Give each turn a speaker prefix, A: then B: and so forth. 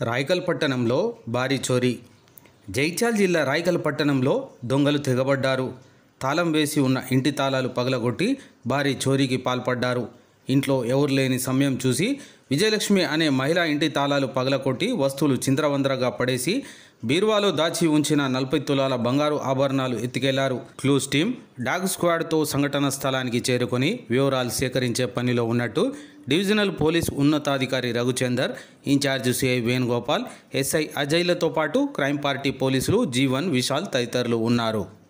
A: రాయకల్ పట్టణంలో భారీ చోరీ జైత్యాల జిల్లా రాయకల్ పట్టణంలో దొంగలు తెగబడ్డారు తాళం వేసి ఉన్న ఇంటి తాళాలు పగలగొట్టి భారీ చోరీకి పాల్పడ్డారు ఇంట్లో ఎవరు లేని సమయం చూసి విజయలక్ష్మి అనే మహిళ ఇంటి తాళాలు పగలకొట్టి వస్తువులు చింద్రవందరగా పడేసి బీరువాలో దాచి ఉంచిన నలభై తులాల బంగారు ఆభరణాలు ఎత్తుకెళ్లారు క్లూస్ టీం డాగ్ స్క్వాడ్తో సంఘటన స్థలానికి చేరుకొని వివరాలు సేకరించే పనిలో ఉన్నట్టు డివిజనల్ పోలీస్ ఉన్నతాధికారి Raghuchander in charge CI Venugopal SI అజయ్లతో పాటు క్రైమ్ పార్టీ పోలీసులు జీవన్ విశాల్ తదితరులు ఉన్నారు